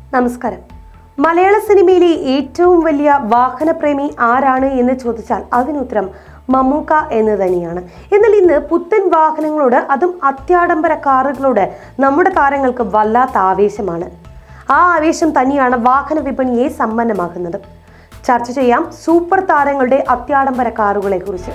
നമസ്കാരം മലയാള സിനിമയിലെ ഏറ്റവും വലിയ വാഹനപ്രേമി ആരാണ് എന്ന് ചോദിച്ചാൽ അതിനുത്തരം മമ്മൂക്ക എന്ന് തന്നെയാണ് എന്നാൽ ഇന്ന് പുത്തൻ വാഹനങ്ങളോട് അതും അത്യാഡംബര കാറുകളോട് നമ്മുടെ താരങ്ങൾക്ക് വല്ലാത്ത ആവേശമാണ് ആ ആവേശം തന്നെയാണ് വാഹന വിപണിയെ സമ്പന്നമാക്കുന്നത് ചർച്ച ചെയ്യാം സൂപ്പർ താരങ്ങളുടെ അത്യാഡംബര കാറുകളെ കുറിച്ച്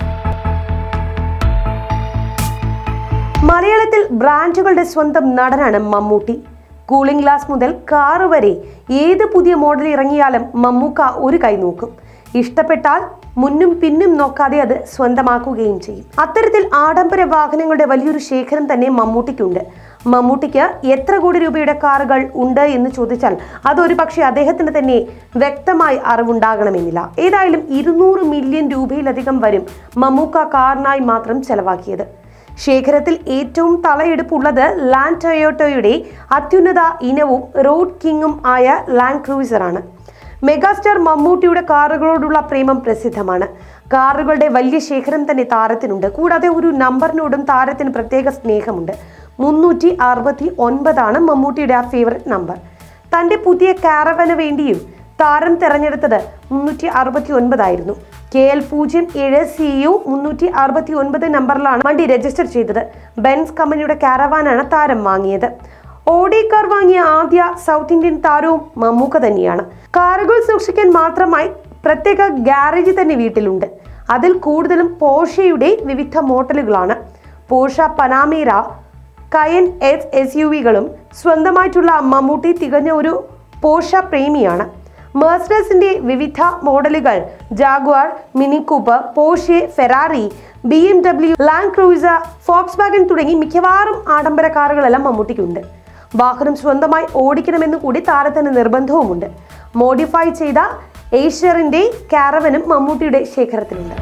മലയാളത്തിൽ ബ്രാൻഡുകളുടെ സ്വന്തം നടനാണ് മമ്മൂട്ടി കൂളിംഗ് ഗ്ലാസ് മുതൽ കാറ് വരെ ഏത് പുതിയ മോഡൽ ഇറങ്ങിയാലും മമ്മൂക്ക ഒരു കൈ നോക്കും ഇഷ്ടപ്പെട്ടാൽ മുന്നും പിന്നും നോക്കാതെ അത് സ്വന്തമാക്കുകയും ചെയ്യും അത്തരത്തിൽ ആഡംബര വാഹനങ്ങളുടെ വലിയൊരു ശേഖരം തന്നെ മമ്മൂട്ടിക്കുണ്ട് മമ്മൂട്ടിക്ക് എത്ര കോടി രൂപയുടെ കാറുകൾ ഉണ്ട് എന്ന് ചോദിച്ചാൽ അതൊരു പക്ഷേ അദ്ദേഹത്തിന് തന്നെ വ്യക്തമായി അറിവുണ്ടാകണമെന്നില്ല ഏതായാലും ഇരുന്നൂറ് മില്യൺ രൂപയിലധികം വരും മമ്മൂക്ക കാറിനായി മാത്രം ചെലവാക്കിയത് ശേഖരത്തിൽ ഏറ്റവും തലയെടുപ്പുള്ളത് ലാൻഡ് ടൊയോട്ടോയുടെ അത്യുന്നത ഇനവും റോഡ് കിങ്ങും ആയ ലാൻഡ് ക്രൂസറാണ് മെഗാസ്റ്റാർ മമ്മൂട്ടിയുടെ കാറുകളോടുള്ള പ്രേമം പ്രസിദ്ധമാണ് കാറുകളുടെ വലിയ ശേഖരം തന്നെ താരത്തിനുണ്ട് കൂടാതെ ഒരു നമ്പറിനോടും താരത്തിന് പ്രത്യേക സ്നേഹമുണ്ട് മുന്നൂറ്റി അറുപത്തി ഒൻപതാണ് മമ്മൂട്ടിയുടെ ആ ഫേവററ്റ് നമ്പർ തൻ്റെ പുതിയ കാരവന് വേണ്ടിയും താരം തെരഞ്ഞെടുത്തത് മുന്നൂറ്റി അറുപത്തി ഒൻപതായിരുന്നു കെ എൽ പൂജ്യം ഏഴ് സി യു മുന്നൂറ്റി അറുപത്തി ഒൻപത് നമ്പറിലാണ് വണ്ടി രജിസ്റ്റർ ചെയ്തത് ബെൻസ് കമ്പനിയുടെ കാരവാനാണ് താരം വാങ്ങിയത് ഓഡി കാർ വാങ്ങിയ ആദ്യ സൗത്ത് ഇന്ത്യൻ താരവും മമ്മൂക്ക തന്നെയാണ് കാറുകൾ സൂക്ഷിക്കാൻ മാത്രമായി പ്രത്യേക ഗ്യാരേജ് തന്നെ വീട്ടിലുണ്ട് അതിൽ കൂടുതലും പോഷയുടെ വിവിധ മോഡലുകളാണ് Porsche Panamera Cayenne S S U വികളും സ്വന്തമായിട്ടുള്ള മമ്മൂട്ടി തികഞ്ഞ ഒരു പോഷ പ്രേമിയാണ് മേഴ്സഡസിന്റെ വിവിധ മോഡലുകൾ Jaguar Mini Cooper Porsche Ferrari B M W Land Cruiser Volkswagen തുടങ്ങി മിക്കവാറും ആഡംബര കാറുകളെല്ലാം മമ്മൂട്ടിക്കുണ്ട് വാഹനം സ്വന്തമായി ഓടിക്കണമെന്ന് കൂടി താരത്തിന് നിർബന്ധവുമുണ്ട് മോഡിഫൈ ചെയ്ത ഏഷ്യറിന്റെ കാരവനും മമ്മൂട്ടിയുടെ ശേഖരത്തിലുണ്ട്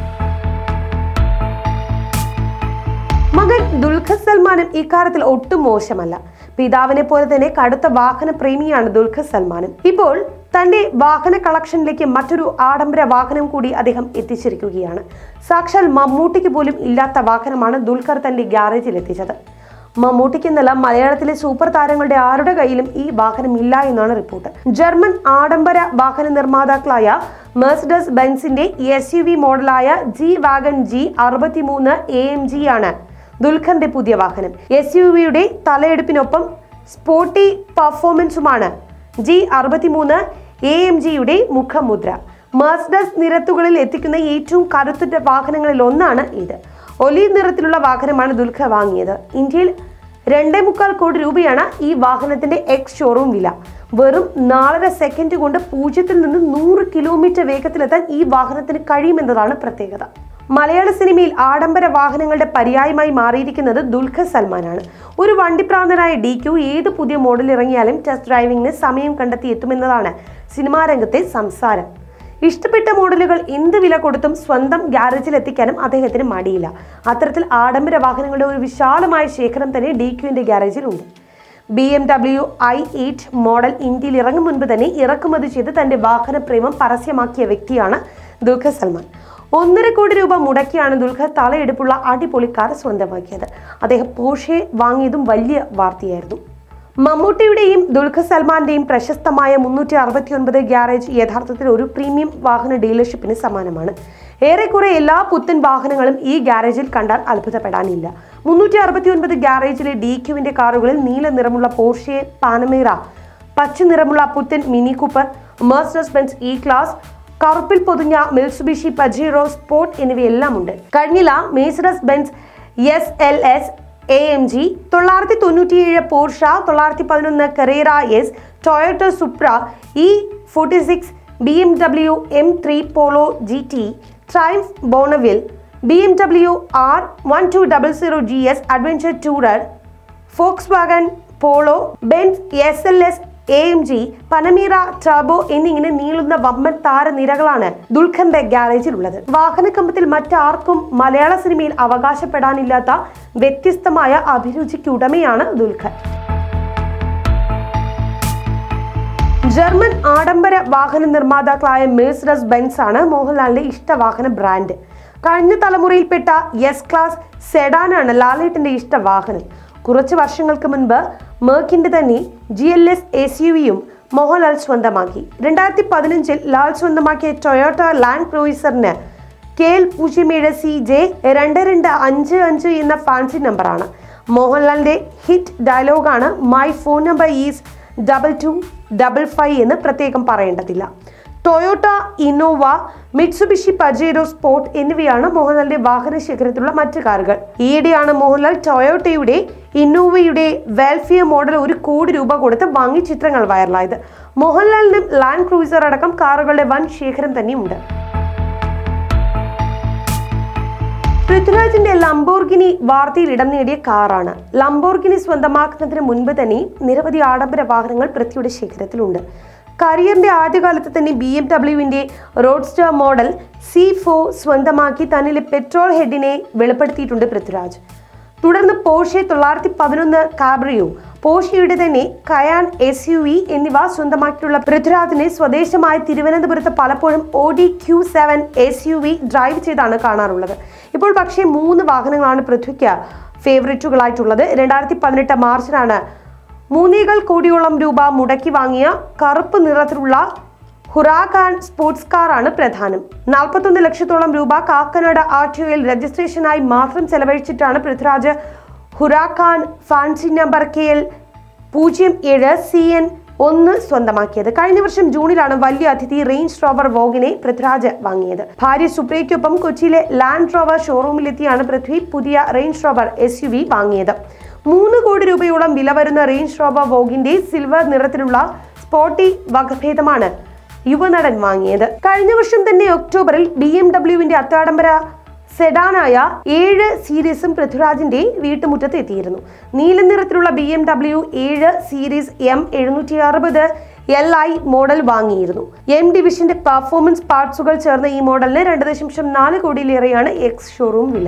മകൻ ദുൽഖർ സൽമാനും ഇക്കാര്യത്തിൽ ഒട്ടും മോശമല്ല പിതാവിനെ പോലെ തന്നെ കടുത്ത വാഹന പ്രേമിയാണ് ദുൽഖർ സൽമാനും ഇപ്പോൾ തന്റെ വാഹന കളക്ഷനിലേക്ക് മറ്റൊരു ആഡംബര വാഹനം കൂടി അദ്ദേഹം എത്തിച്ചിരിക്കുകയാണ് സാക്ഷാൽ മമ്മൂട്ടിക്ക് പോലും ഇല്ലാത്ത വാഹനമാണ് ദുൽഖർ തന്റെ ഗ്യാരേജിൽ എത്തിച്ചത് മമ്മൂട്ടിക്ക് എന്നല്ല മലയാളത്തിലെ സൂപ്പർ താരങ്ങളുടെ ആരുടെ കയ്യിലും ഈ വാഹനം ഇല്ല എന്നാണ് റിപ്പോർട്ട് ജർമ്മൻ ആഡംബര വാഹന നിർമ്മാതാക്കളായ മെഴ്സിഡസ് ബെൻസിന്റെ എസ് യു വി മോഡലായ ജി വാഗൺ ജി അറുപത്തിമൂന്ന് എ എം ജി ആണ് ദുൽഖറിന്റെ പുതിയ വാഹനം എസ് യു വിയുടെ തലയെടുപ്പിനൊപ്പം സ്പോർട്ടി പെർഫോമൻസുമാണ് ജി അറുപത്തിമൂന്ന് എ എം ജിയുടെ മുഖമുദ്ര മെഴ്സിഡസ് നിരത്തുകളിൽ എത്തിക്കുന്ന ഏറ്റവും കരുത്തുറ്റ വാഹനങ്ങളിൽ ഒന്നാണ് ഇത് ഒലീവ് നിറത്തിലുള്ള വാഹനമാണ് ദുൽഖർ വാങ്ങിയത് ഇന്ത്യയിൽ രണ്ടേ മുക്കാൽ കോടി രൂപയാണ് ഈ വാഹനത്തിന്റെ എക്സ് ഷോറൂം വില വെറും നാലര സെക്കൻഡ് കൊണ്ട് പൂജ്യത്തിൽ നിന്ന് നൂറ് കിലോമീറ്റർ വേഗത്തിലെത്താൻ ഈ വാഹനത്തിന് കഴിയുമെന്നതാണ് പ്രത്യേകത മലയാള സിനിമയിൽ ആഡംബര വാഹനങ്ങളുടെ പര്യായമായി മാറിയിരിക്കുന്നത് ദുൽഖർ സൽമാനാണ് ഒരു വണ്ടിപ്രാന്തനായ ഡി ക്യു ഏത് പുതിയ മോഡൽ ഇറങ്ങിയാലും ടെസ്റ്റ് ഡ്രൈവിംഗിന് സമയം കണ്ടെത്തി എത്തുമെന്നതാണ് സിനിമാ രംഗത്തെ സംസാരം ഇഷ്ടപ്പെട്ട മോഡലുകൾ എന്ത് വില കൊടുത്തും സ്വന്തം ഗ്യാരേജിൽ എത്തിക്കാനും അദ്ദേഹത്തിന് മടിയില്ല അത്തരത്തിൽ ആഡംബര വാഹനങ്ങളുടെ ഒരു വിശാലമായ ശേഖരം തന്നെ ഡി ക്യുവിന്റെ ഗ്യാരേജിലുണ്ട് B M W I eight model ഇന്ത്യയിൽ ഇറങ്ങും മുൻപ് തന്നെ ഇറക്കുമതി ചെയ്ത് തന്റെ വാഹന പ്രേമം പരസ്യമാക്കിയ വ്യക്തിയാണ് ദുൽഖർ സൽമാൻ ഒന്നര കോടി രൂപ മുടക്കിയാണ് ദുൽഖർ തലയെടുപ്പുള്ള അടിപൊളി കാർ സ്വന്തമാക്കിയത് അദ്ദേഹം പോഷെ വാങ്ങിയതും വലിയ വാർത്തയായിരുന്നു മമ്മൂട്ടിയുടെയും ദുൽഖർ സൽമാന്റെയും പ്രശസ്തമായ മുന്നൂറ്റി അറുപത്തി ഒൻപത് ഗ്യാരേജ് യഥാർത്ഥത്തിൽ ഒരു പ്രീമിയം വാഹന ഡീലർഷിപ്പിന് സമാനമാണ് ഏറെക്കുറെ എല്ലാ പുത്തൻ വാഹനങ്ങളും ഈ ഗ്യാരേജിൽ കണ്ടാൽ അത്ഭുതപ്പെടാനില്ല മുന്നൂറ്റി അറുപത്തി ഒൻപത് ഗ്യാരേജിലെ ഡി ക്യുവിന്റെ കാറുകളിൽ നീല നിറമുള്ള പോർഷെ പാനമേറ പച്ച നിറമുള്ള പുത്തൻ Mini Cooper Mercedes Benz E class കറുപ്പിൽ പൊതിഞ്ഞ മിൽസുബിഷി പജീറോ സ്പോർട്ട് എന്നിവയെല്ലാം ഉണ്ട് കഴിഞ്ഞില്ല Mercedes Benz S L S A M G തൊള്ളായിരത്തി തൊണ്ണൂറ്റിയേഴ് പോർഷ തൊള്ളായിരത്തി പതിനൊന്ന് Carrera S Toyota Supra E forty six B M W M three Polo G T Triumph Bonneville B M W R one two double zero G S adventure tourer Volkswagen Polo Benz S L S A M G പനമീറ turbo എന്നിങ്ങനെ നീളുന്ന വമ്പൻ താരനിരകളാണ് ദുൽഖറിന്റെ ഗ്യാരേജിലുള്ളത് വാഹനക്കമ്പത്തിൽ മറ്റാർക്കും മലയാള സിനിമയിൽ അവകാശപ്പെടാനില്ലാത്ത വ്യത്യസ്തമായ അഭിരുചിക്കുടമയാണ് Dulquer German ആഡംബര വാഹന നിർമ്മാതാക്കളായ Mercedes Benz ആണ് മോഹൻലാലിന്റെ ഇഷ്ടവാഹന ബ്രാൻഡ് കഴിഞ്ഞ തലമുറയിൽപ്പെട്ട എസ് ക്ലാസ് സെഡാനാണ് ലാലേട്ടിന്റെ ഇഷ്ടവാഹനം കുറച്ച് വർഷങ്ങൾക്ക് മുൻപ് മേക്കിന്റെ തന്നെ G L S S U വിയും മോഹൻലാൽ സ്വന്തമാക്കി രണ്ടായിരത്തി പതിനഞ്ചിൽ ലാൽ സ്വന്തമാക്കിയ ടൊയോട്ട ലാൻഡ് ക്രൂയിസറിന് കെ എൽ പൂജ്യം ഏഴ് സി ജെ രണ്ട് രണ്ട് അഞ്ച് അഞ്ച് എന്ന ഫാൻസി നമ്പറാണ് മോഹൻലാലിന്റെ ഹിറ്റ് ഡയലോഗാണ് my phone number is double two double five എന്ന് പ്രത്യേകം പറയേണ്ടതില്ല Toyota Innova Mitsubishi Pajero sport എന്നിവയാണ് മോഹൻലാലിന്റെ വാഹന ശേഖരത്തിലുള്ള മറ്റ് കാറുകൾ ഈയിടെയാണ് മോഹൻലാൽ ടൊയോട്ടയുടെ ഇന്നോവയുടെ വെൽഫിയർ മോഡൽ ഒരു കോടി രൂപ കൊടുത്ത് വാങ്ങി ചിത്രങ്ങൾ വൈറലായത് മോഹൻലാലിനും ലാൻഡ് ക്രൂയിസർ അടക്കം കാറുകളുടെ വൻ ശേഖരം തന്നെയുണ്ട് പൃഥ്വിരാജിന്റെ ലംബോർഗിനി വാർത്തയിൽ ഇടം നേടിയ കാറാണ് ലംബോർഗിനി സ്വന്തമാക്കുന്നതിന് മുൻപ് തന്നെ നിരവധി ആഡംബര വാഹനങ്ങൾ പൃഥ്വിയുടെ ശേഖരത്തിലുണ്ട് കരിയറിന്റെ ആദ്യകാലത്ത് തന്നെ ബി എം ഡബ്ല്യുവിന്റെ റോഡ്സ്റ്റർ മോഡൽ സി ഫോ സ്വന്തമാക്കി തന്നിലെ പെട്രോൾ ഹെഡിനെ വെളിപ്പെടുത്തിയിട്ടുണ്ട് പൃഥ്വിരാജ് തുടർന്ന് പോഷെ തൊള്ളായിരത്തി പതിനൊന്ന് കാബ്രിയോ പോഷയുടെ തന്നെ കയാൻ എസ് യു വി എന്നിവ സ്വന്തമാക്കിയിട്ടുള്ള പൃഥ്വിരാജിനെ സ്വദേശമായ തിരുവനന്തപുരത്ത് പലപ്പോഴും O D Q seven S U V drive ചെയ്താണ് കാണാറുള്ളത് ഇപ്പോൾ പക്ഷേ മൂന്ന് വാഹനങ്ങളാണ് പൃഥ്വിക്ക് ഫേവറേറ്റുകളായിട്ടുള്ളത് രണ്ടായിരത്തി പതിനെട്ട് മാർച്ചിലാണ് മൂന്നേകാൽ കോടിയോളം രൂപ മുടക്കി വാങ്ങിയ കറുപ്പ് നിറത്തിലുള്ള ഹുറാഖാൻ സ്പോർട്സ് കാറാണ് പ്രധാനം നാൽപ്പത്തൊന്ന് ലക്ഷത്തോളം രൂപ കാക്കനാട് ആർ ടി ഒയിൽ രജിസ്ട്രേഷനായി മാത്രം ചെലവഴിച്ചിട്ടാണ് Prithviraj Huracan fancy number K L പൂജ്യം ഏഴ് സി എൻ ഒന്ന് സ്വന്തമാക്കിയത് കഴിഞ്ഞ വർഷം ജൂണിലാണ് വലിയ അതിഥി റേഞ്ച് റോവർ വോഗിനെ പൃഥ്വിരാജ് വാങ്ങിയത് ഭാര്യ സുപ്രിയയ്ക്കൊപ്പം കൊച്ചിയിലെ ലാൻഡ് റോവർ ഷോറൂമിലെത്തിയാണ് പൃഥ്വി പുതിയ Range Rover S U V വാങ്ങിയത് മൂന്ന് കോടി രൂപയോളം വില വരുന്ന റേഞ്ച് റോവർ വോഗിന്റെ സിൽവർ നിറത്തിലുള്ള സ്പോട്ടി വകഭേദമാണ് യുവനടൻ വാങ്ങിയത് കഴിഞ്ഞ വർഷം തന്നെ ഒക്ടോബറിൽ ബി എം ഡബ്ല്യുവിന്റെ അത്യാഡംബര സെഡാനായ ഏഴ് സീരീസും പൃഥ്വിരാജിന്റെ വീട്ടുമുറ്റത്ത് എത്തിയിരുന്നു നീല നിറത്തിലുള്ള ബി എം ഡബ്ല്യു ഏഴ് സീരീസ് എം എഴുന്നൂറ്റി അറുപത് എൽ ഐ മോഡൽ വാങ്ങിയിരുന്നു എം ഡിവിഷന്റെ പെർഫോമൻസ് പാർട്സുകൾ ചേർന്ന ഈ മോഡലിന് രണ്ട് ദശാംശം നാല് കോടിയിലേറെയാണ് എക്സ് ഷോറൂം വില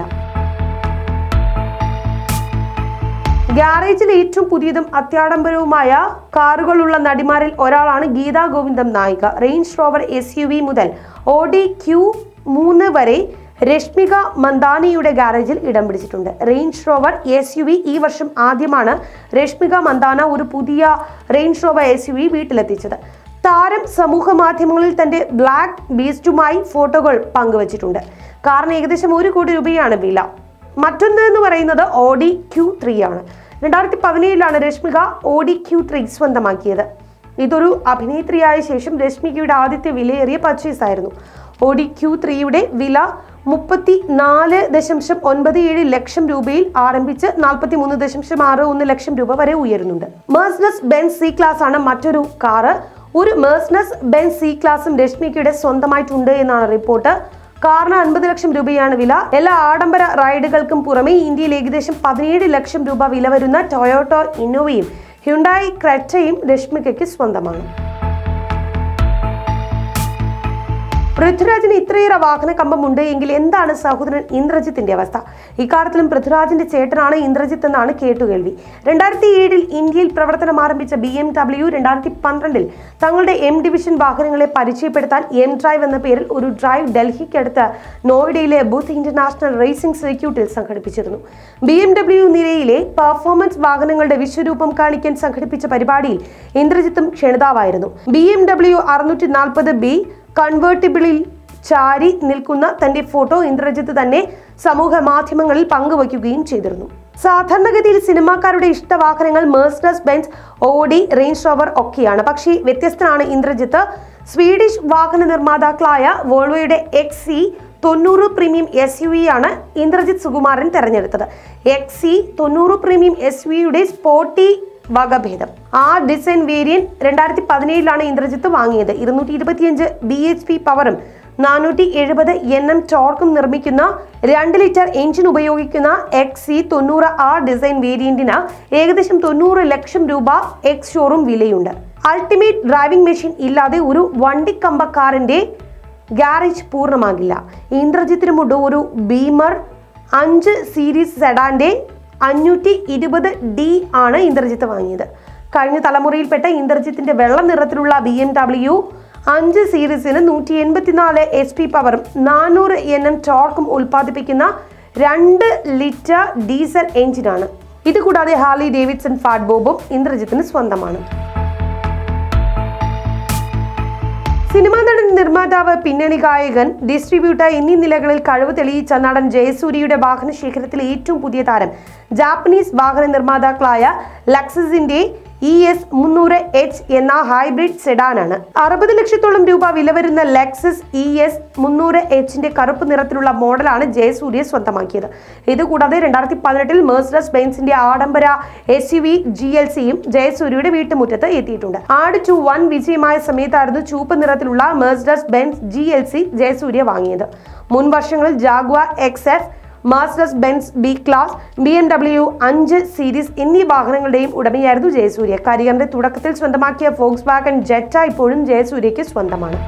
ഗ്യാരേജിൽ ഏറ്റവും പുതിയതും അത്യാഡംബരവുമായ കാറുകളുള്ള നടിമാരിൽ ഒരാളാണ് ഗീതാ ഗോവിന്ദം നായിക Range Rover S U V മുതൽ ഓഡി ക്യൂ മൂന്ന് വരെ രശ്മിക മന്ദാനിയുടെ ഗാരേജിൽ ഇടം പിടിച്ചിട്ടുണ്ട് Range Rover S U V ഈ വർഷം ആദ്യമാണ് രശ്മിക മന്ദാന ഒരു പുതിയ Range Rover S U V വീട്ടിലെത്തിച്ചത് താരം സമൂഹ മാധ്യമങ്ങളിൽ തന്റെ ബ്ലാക്ക് ബീസ്റ്റുമായി ഫോട്ടോകൾ പങ്കുവച്ചിട്ടുണ്ട് കാറിന് ഏകദേശം ഒരു കോടി രൂപയാണ് വില മറ്റൊന്ന് എന്ന് പറയുന്നത് ഓഡി ക്യൂ ത്രീ ആണ് രണ്ടായിരത്തി പതിനേഴിലാണ് രശ്മിക ഓഡി ക്യൂ ത്രീ സ്വന്തമാക്കിയത് ഇതൊരു അഭിനേത്രിയായ ശേഷം രശ്മികയുടെ ആദ്യത്തെ വിലയേറിയ പർച്ചേസ് ആയിരുന്നു ഓഡി ക്യൂ ത്രീയുടെ വില മുപ്പത്തി നാല് ദശാംശം ഒൻപത് ഏഴ് ലക്ഷം രൂപയിൽ ആരംഭിച്ച് നാൽപ്പത്തി മൂന്ന് ദശാംശം ആറ് ഒന്ന് ലക്ഷം രൂപ വരെ ഉയരുന്നുണ്ട് മേഴ്സ്നസ് ബെൻസ് സി ക്ലാസ് ആണ് മറ്റൊരു കാറ് ഒരു മേഴ്സ്നസ് ബെൻസ് സി ക്ലാസും രശ്മികയുടെ സ്വന്തമായിട്ടുണ്ട് എന്നാണ് റിപ്പോർട്ട് കാറിന് അൻപത് ലക്ഷം രൂപയാണ് വില എല്ലാ ആഡംബര റൈഡുകൾക്കും പുറമെ ഇന്ത്യയിൽ ഏകദേശം പതിനേഴ് ലക്ഷം രൂപ വില വരുന്ന ടൊയോട്ടോ ഇന്നോവയും ഹ്യുണ്ടായി ക്രെറ്റയും രശ്മികയ്ക്ക് സ്വന്തമാണ് പൃഥ്വിരാജിന് ഇത്രയേറെ വാഹന കമ്പമുണ്ട് എങ്കിൽ എന്താണ് സഹോദരൻ ഇന്ദ്രജിത്തിന്റെ അവസ്ഥ ഇക്കാര്യത്തിലും പൃഥ്വിരാജിന്റെ ചേട്ടനാണ് ഇന്ദ്രജിത്ത് എന്നാണ് കേട്ടുകേൾവി രണ്ടായിരത്തി ഏഴിൽ ഇന്ത്യയിൽ പ്രവർത്തനം ആരംഭിച്ച ബി എം ഡബ്ല്യു രണ്ടായിരത്തി പന്ത്രണ്ടിൽ തങ്ങളുടെ എം ഡിവിഷൻ വാഹനങ്ങളെ പരിചയപ്പെടുത്താൻ എം ഡ്രൈവ് എന്ന പേരിൽ ഒരു ഡ്രൈവ് ഡൽഹിക്കടുത്ത് നോയിഡയിലെ ബുത്ത് ഇന്റർനാഷണൽ റേസിംഗ് സർക്യൂട്ടിൽ സംഘടിപ്പിച്ചിരുന്നു ബി എം ഡബ്ല്യു നിരയിലെ പെർഫോമൻസ് വാഹനങ്ങളുടെ വിശ്വരൂപം കാണിക്കാൻ സംഘടിപ്പിച്ച പരിപാടിയിൽ ഇന്ദ്രജിത്തും ക്ഷണിതാവായിരുന്നു ബി എം ഡബ്ല്യു അറുന്നൂറ്റി നാൽപ്പത് ബി കൺവേർട്ടിബിളിൽ ചാരി നിൽക്കുന്ന തന്റെ ഫോട്ടോ ഇന്ദ്രജിത്ത് തന്നെ സമൂഹ മാധ്യമങ്ങളിൽ പങ്കുവയ്ക്കുകയും ചെയ്തിരുന്നു സാധാരണഗതിയിൽ സിനിമാക്കാരുടെ ഇഷ്ടവാഹനങ്ങൾ Mercedes Benz Audi Range Rover ഒക്കെയാണ് പക്ഷേ വ്യത്യസ്തനാണ് ഇന്ദ്രജിത്ത് സ്വീഡിഷ് വാഹന നിർമ്മാതാക്കളായ വോൾവോയുടെ എക്സ് സി തൊണ്ണൂറ് പ്രീമിയം എസ് യു ആണ് ഇന്ദ്രജിത്ത് സുകുമാരൻ തെരഞ്ഞെടുത്തത് എക്സ് സി തൊണ്ണൂറ് പ്രീമിയം എസ് യുടെ സ്പോർട്ടി വകഭേദം ആ ഡിസൈൻ വേരിയന്റ് രണ്ടായിരത്തി പതിനേഴിലാണ് ഇന്ദ്രജിത്ത് വാങ്ങിയത് ഇരുന്നൂറ്റി ഇരുപത്തിയഞ്ച് ബി എച്ച് പി പവറും നാനൂറ്റി എഴുപത് എൻ എം ടോർക്കും നിർമ്മിക്കുന്ന രണ്ട് ലിറ്റർ എഞ്ചിൻ ഉപയോഗിക്കുന്ന എക്സ് സി തൊണ്ണൂറ് ആർ ഡിസൈൻ വേരിയന്റിന് ഏകദേശം തൊണ്ണൂറ് ലക്ഷം രൂപ എക്സ് ഷോറൂം വിലയുണ്ട് അൾട്ടിമേറ്റ് ഡ്രൈവിംഗ് മെഷീൻ ഇല്ലാതെ ഒരു വണ്ടിക്കമ്പ കാറിന്റെ ഗാരേജ് പൂർണ്ണമാകില്ല ഇന്ദ്രജിത്തിനുമുണ്ട് ഒരു ബീമർ അഞ്ച് സീരീസ് സെഡാന്റെ അഞ്ഞൂറ്റി ഇരുപത് ഡി ആണ് ഇന്ദ്രജിത്ത് വാങ്ങിയത് കഴിഞ്ഞ തലമുറയിൽപ്പെട്ട ഇന്ദ്രജിത്തിന്റെ വെള്ള നിറത്തിലുള്ള ബി എം ഡബ്ല്യു അഞ്ച് സീരീസിന് നൂറ്റി എൺപത്തിനാല് എച്ച് പി പവറും നാനൂറ് എൻ എം ടോർക്കും ഉൽപ്പാദിപ്പിക്കുന്ന രണ്ട് ലിറ്റർ ഡീസൽ എഞ്ചിനാണ് ഇതുകൂടാതെ ഹാർലി ഡേവിഡ്സൺ ഫാഡ് ബോബും ഇന്ദ്രജിത്തിന് സ്വന്തമാണ് സിനിമാ നടൻ നിർമ്മാതാവ് പിന്നണി ഗായകൻ ഡിസ്ട്രിബ്യൂട്ടർ എന്നീ നിലകളിൽ കഴിവ് തെളിയിച്ച നടൻ ജയസൂര്യയുടെ വാഹന ശേഖരത്തിലെ ഏറ്റവും പുതിയ താരം ജാപ്പനീസ് വാഹന നിർമ്മാതാക്കളായ ലക്സസിന്റെ ഇ എസ് മുന്നൂറ് എച്ച് എന്ന ഹൈബ്രിഡ് സെഡാനാണ് അറുപത് ലക്ഷത്തോളം രൂപ വില വരുന്ന ലെക്സസ് ഇ എസ് മുന്നൂറ് എച്ചിന്റെ കറുപ്പ് നിറത്തിലുള്ള മോഡലാണ് ജയസൂര്യ സ്വന്തമാക്കിയത് ഇതുകൂടാതെ രണ്ടായിരത്തി പതിനെട്ടിൽ മേഴ്സഡസ് ബെൻസിന്റെ ആഡംബര S U V G L സിയും ജയസൂര്യയുടെ വീട്ടുമുറ്റത്ത് എത്തിയിട്ടുണ്ട് ആട് ടു വൺ വിജയമായ സമയത്തായിരുന്നു ചുവപ്പ് നിറത്തിലുള്ള Mercedes Benz G L C Jayasurya വാങ്ങിയത് മുൻ വർഷങ്ങളിൽ ജാഗ്വ എക്സ് എഫ് മാസ്റ്റേഴ്സ് Benz B class B M W അഞ്ച് സീരീസ് എന്നീ വാഹനങ്ങളുടെയും ഉടമയായിരുന്നു ജയസൂര്യ കരിയറിന്റെ തുടക്കത്തിൽ സ്വന്തമാക്കിയ ഫോക്സ് വാഗൺ ജെറ്റ ഇപ്പോഴും ജയസൂര്യയ്ക്ക് സ്വന്തമാണ്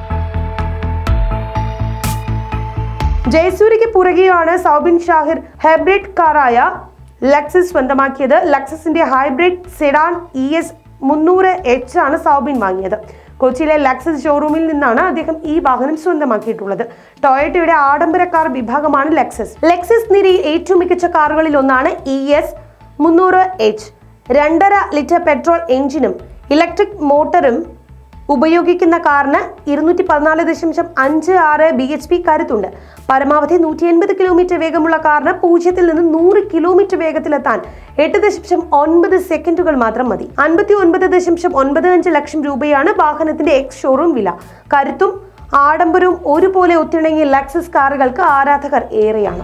ജയസൂര്യയ്ക്ക് പുറകെയാണ് സൗബിൻ ഷാഹിർ ഹൈബ്രിഡ് കാറായ ലക്സസ് സ്വന്തമാക്കിയത് ലക്സസിന്റെ ഹൈബ്രിഡ് സെഡാൻ ഇ എസ് മുന്നൂറ് എച്ച് ആണ് സൗബിൻ വാങ്ങിയത് കൊച്ചിയിലെ ലക്സസ് ഷോറൂമിൽ നിന്നാണ് അദ്ദേഹം ഈ വാഹനം സ്വന്തമാക്കിയിട്ടുള്ളത് ടൊയോട്ടയുടെ ആഡംബര കാർ വിഭാഗമാണ് ലെക്സസ് ലെക്സസ് നിരയിൽ ഏറ്റവും മികച്ച കാറുകളിൽ ഒന്നാണ് ഇ എസ് മുന്നൂറ് എച്ച് രണ്ടര ലിറ്റർ പെട്രോൾ എഞ്ചിനും ഇലക്ട്രിക് മോട്ടറും ഉപയോഗിക്കുന്ന കാറിന് ഇരുന്നൂറ്റി പതിനാല് ദശാംശം അഞ്ച് ആറ് ബി എച്ച് പി കരുത്തുണ്ട് പരമാവധി നൂറ്റി എൺപത് കിലോമീറ്റർ വേഗമുള്ള കാറിന് പൂജ്യത്തിൽ നിന്ന് നൂറ് കിലോമീറ്റർ വേഗത്തിലെത്താൻ എട്ട് ദശാംശം ഒൻപത് സെക്കൻഡുകൾ മാത്രം മതി അൻപത്തി ഒൻപത് ദശാംശം ഒൻപത് അഞ്ച് ലക്ഷം രൂപയാണ് വാഹനത്തിന്റെ എക്സ് ഷോറൂം വില കരുത്തും ആഡംബരവും ഒരുപോലെ ഒത്തിണങ്ങിയ ലക്സസ് കാറുകൾക്ക് ആരാധകർ ഏറെയാണ്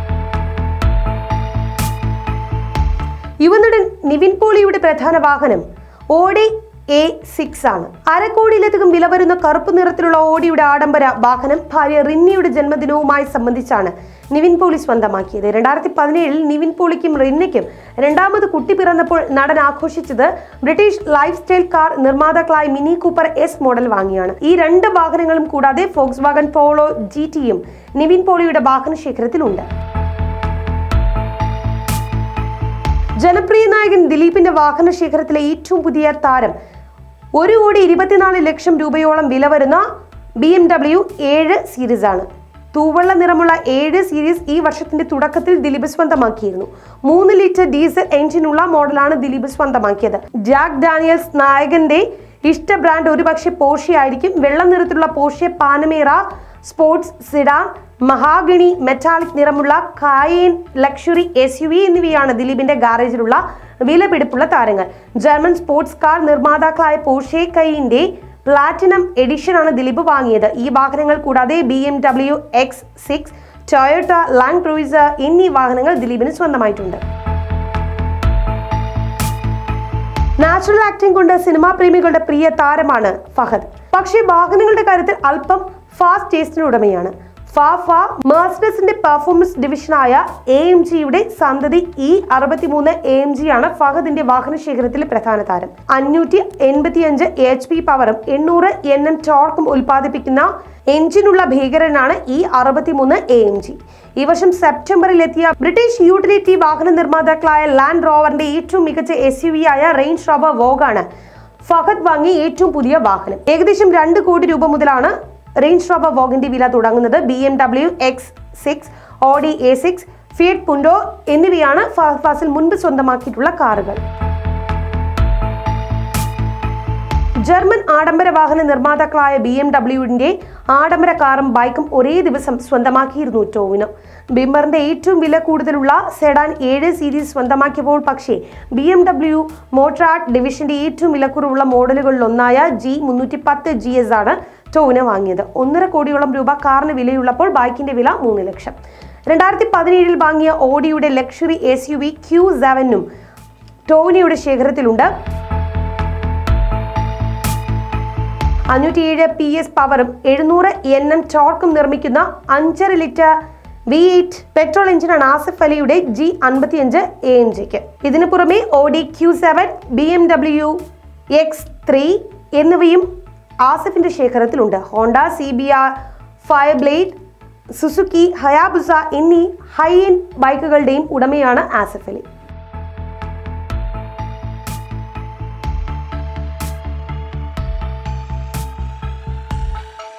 യുവനടൻ നിവിൻ പോളിയുടെ പ്രധാന വാഹനം ഓഡി എ സിക്സ് ആണ് അരക്കോടിയിലധികം വില വരുന്ന കറുപ്പ് നിറത്തിലുള്ള ഓഡിയുടെ ആഡംബര വാഹനം ഭാര്യ റിന്നിയുടെ ജന്മദിനവുമായി സംബന്ധിച്ചാണ് നിവിൻ പോളി സ്വന്തമാക്കിയത് രണ്ടായിരത്തി പതിനേഴിൽ നിവിൻ പോളിക്കും റിന്നയ്ക്കും രണ്ടാമത് കുട്ടി പിറന്നപ്പോൾ നടൻ ആഘോഷിച്ചത് ബ്രിട്ടീഷ് ലൈഫ് സ്റ്റൈൽ കാർ നിർമ്മാതാക്കളായ മിനി കൂപ്പർ എസ് മോഡൽ വാങ്ങിയാണ് ഈ രണ്ട് വാഹനങ്ങളും കൂടാതെ ഫോക്സ് വാഗൺ പോളോ ജി ടിയും നിവിൻ പോളിയുടെ വാഹന ശേഖരത്തിലുണ്ട് ജനപ്രിയ നായകൻ ദിലീപിന്റെ വാഹന ശേഖരത്തിലെ ഏറ്റവും പുതിയ താരം ഒരു കോടി ഇരുപത്തിനാല് ലക്ഷം രൂപയോളം വില വരുന്ന ബി എം ഡബ്ല്യു ഏഴ് സീരീസ് ആണ് തൂവള്ള നിറമുള്ള ഏഴ് സീരീസ് ഈ വർഷത്തിന്റെ തുടക്കത്തിൽ ദിലീപ് സ്വന്തമാക്കിയിരുന്നു മൂന്ന് ലിറ്റർ ഡീസൽ എഞ്ചിനുള്ള മോഡലാണ് ദിലീപ് സ്വന്തമാക്കിയത് ജാക്ക് ഡാനിയൽസ് നായകന്റെ ഇഷ്ട ബ്രാൻഡ് ഒരുപക്ഷെ പോർഷെ ആയിരിക്കും വെള്ള നിറത്തിലുള്ള Porsche Panamera sports sedan mahogany metallic നിറമുള്ള Cayenne luxury S U V എന്നിവയാണ് ദിലീപിന്റെ ഗാരേജിലുള്ള വിലപിടിപ്പുള്ള താരങ്ങൾ ജർമ്മൻ സ്പോർട്സ് കാർ നിർമ്മാതാക്കളായ പോർഷെ കൈയിന്റെ പ്ലാറ്റിനം എഡിഷനാണ് ദിലീപ് വാങ്ങിയത് ഈ വാഹനങ്ങൾ കൂടാതെ B M W X six Toyota Land Cruiser എന്നീ വാഹനങ്ങൾ ദിലീപിന് സ്വന്തമായിട്ടുണ്ട് നാച്ചുറൽ ആക്ടിംഗ് കൊണ്ട് സിനിമാ പ്രേമികളുടെ പ്രിയ താരമാണ് ഫഹദ് പക്ഷേ വാഹനങ്ങളുടെ കാര്യത്തിൽ അല്പം ഫാസ്റ്റ് ടേസ്റ്റിന് ഉടമയാണ് ഫാഫ മേഴ്സഡസിന്റെ പെർഫോമൻസ് ഡിവിഷനായ എ എം ജിയുടെ സന്തതി ഇ അറുപത്തിമൂന്ന് എ എം ജി ആണ് ഫഹദിന്റെ വാഹന ശേഖരത്തിലെ പ്രധാന താരം അഞ്ഞൂറ്റി എൺപത്തിയഞ്ച് എച്ച് പി പവറും എണ്ണൂറ് എൻ എം ടോർക്കും ഉൽപ്പാദിപ്പിക്കുന്ന എഞ്ചിനുള്ള ഭീകരനാണ് ഈ അറുപത്തിമൂന്ന് എ എം ജി ഈ വർഷം സെപ്റ്റംബറിൽ എത്തിയ ബ്രിട്ടീഷ് യൂട്ടിലിറ്റി വാഹന നിർമ്മാതാക്കളായ ലാൻഡ് റോവറിന്റെ ഏറ്റവും മികച്ച എസ് യു വി ആയ റേഞ്ച് റോവർ വോഗാണ് ഫഹദ് വാങ്ങിയ ഏറ്റവും പുതിയ വാഹനം ഏകദേശം രണ്ട് കോടി രൂപ മുതലാണ് റേഞ്ച് റോവർ വോഗിന്റെ വില തുടങ്ങുന്നത് B M W X six Audi A six Fiat Punto എന്നിവയാണ് ഫഹദ് ഫാസിൽ മുൻപ് സ്വന്തമാക്കിയിട്ടുള്ള കാറുകൾ ജർമ്മൻ ആഡംബര വാഹന നിർമ്മാതാക്കളായ ബി എം ഡബ്ല്യുവിന്റെ ആഡംബര കാറും ബൈക്കും ഒരേ ദിവസം സ്വന്തമാക്കിയിരുന്നു ടോവിനോ ബിംബറിന്റെ ഏറ്റവും വില കൂടുതലുള്ള സെഡാൻ ഏഴ് സീരീസ് സ്വന്തമാക്കിയപ്പോൾ പക്ഷേ ബി എം ഡബ്ല്യു മോട്ടറാട്ട് ഡിവിഷന്റെ ഏറ്റവും വിലക്കുറവുള്ള മോഡലുകളിൽ ഒന്നായ ജി മുന്നൂറ്റി പത്ത് ജി എസ് ആണ് ടോവിനോ വാങ്ങിയത് ഒന്നര കോടിയോളം രൂപ കാറിന് വിലയുള്ളപ്പോൾ ബൈക്കിന്റെ വില മൂന്ന് ലക്ഷം രണ്ടായിരത്തി പതിനേഴിൽ വാങ്ങിയ ഓഡിയുടെ luxury S U V Q സെവനും ടോവിനോയുടെ ശേഖരത്തിലുണ്ട് അഞ്ഞൂറ്റിയേഴ് പി എസ് പവറും എഴുന്നൂറ് എൻ എം ടോർക്കും നിർമ്മിക്കുന്ന അഞ്ചര ലിറ്റർ വി എയ്റ്റ് പെട്രോൾ എഞ്ചിനാണ് ആസിഫ് അലിയുടെ ജി അൻപത്തിയഞ്ച് എ എം ജിക്ക് ഇതിനു പുറമെ Audi Q seven B M W X three എന്നിവയും ആസിഫിന്റെ ശേഖരത്തിലുണ്ട് Honda C B R Fireblade Suzuki Hayabusa എന്നീ ഹൈ എൻഡ് ബൈക്കുകളുടെയും ഉടമയാണ് ആസിഫ് അലി